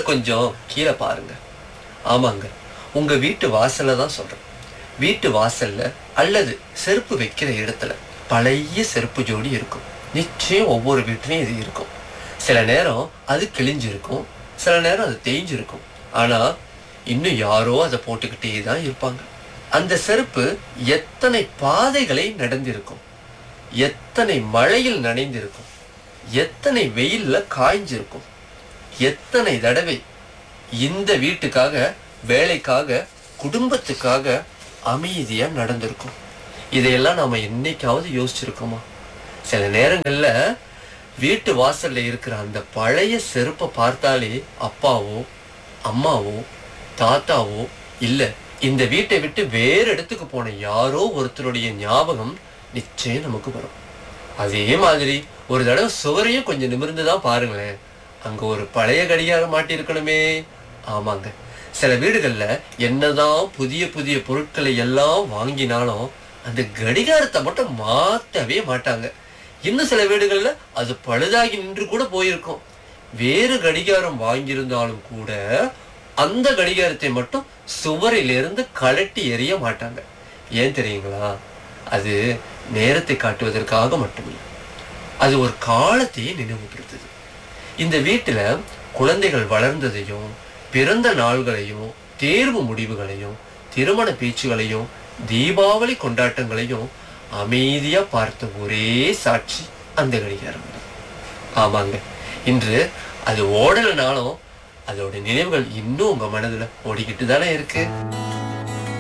இன்னும் கொஞ்சம் கீழே பாருங்க ஆமாங்க உங்க வீட்டு வாசல்ல தான் சொல்றேன் வீட்டு வாசல்ல அல்லது செருப்பு வைக்கிற இடத்துல பழைய செருப்பு ஜோடி இருக்கும் நிச்சயம் ஒவ்வொரு வீட்லயும் இது இருக்கும் சில நேரம் அது கிழிஞ்சிருக்கும் சில நேரம் அது தேய்ஞ்சிருக்கும் ஆனா இன்னும் யாரோ அதை போட்டுக்கிட்டே தான் இருப்பாங்க அந்த செருப்பு எத்தனை பாதைகளை நடந்திருக்கும் எத்தனை மழையில் நனைந்திருக்கும் எத்தனை வெயில்ல காய்ஞ்சிருக்கும் எத்தனை தடவை இந்த வீட்டுக்காக வேலைக்காக குடும்பத்துக்காக அமைதியா நடந்திருக்கும் இதையெல்லாம் நாம என்னைக்காவது யோசிச்சிருக்கோமா சில நேரங்கள்ல வீட்டு வாசல்ல இருக்கிற அந்த பழைய செருப்பை பார்த்தாலே அப்பாவோ அம்மாவோ தாத்தாவோ இல்ல இந்த வீட்டை விட்டு வேறு இடத்துக்கு போன யாரோ ஒருத்தருடைய ஞாபகம் நிச்சயம் நமக்கு வரும் அதே மாதிரி ஒரு தடவை சுவரையும் கொஞ்சம் நிமிர்ந்து தான் பாருங்களேன் அங்க ஒரு பழைய கடிகாரம் மாட்டியிருக்கணுமே ஆமாங்க சில வீடுகள்ல என்னதான் புதிய புதிய பொருட்களை எல்லாம் வாங்கினாலும் அந்த கடிகாரத்தை மட்டும் மாத்தவே மாட்டாங்க இன்னும் சில வீடுகள்ல அது பழுதாகி நின்று கூட போயிருக்கும் வேறு கடிகாரம் வாங்கியிருந்தாலும் கூட அந்த கடிகாரத்தை மட்டும் சுவரிலிருந்து கழட்டி எறிய மாட்டாங்க ஏன் தெரியுங்களா அது நேரத்தை காட்டுவதற்காக மட்டுமில்லை அது ஒரு காலத்தையே நினைவுபடுத்துது இந்த வீட்டுல குழந்தைகள் வளர்ந்ததையும் பிறந்த நாள்களையும் தேர்வு முடிவுகளையும் திருமண பேச்சுகளையும் தீபாவளி கொண்டாட்டங்களையும் அமைதியா பார்த்த ஒரே சாட்சி அந்த கடிகாரம் தான். ஆமாங்க இன்று அது ஓடலைனாலும் அதோட நினைவுகள் இன்னும் உங்க மனதுல ஓடிக்கிட்டு தானே இருக்கு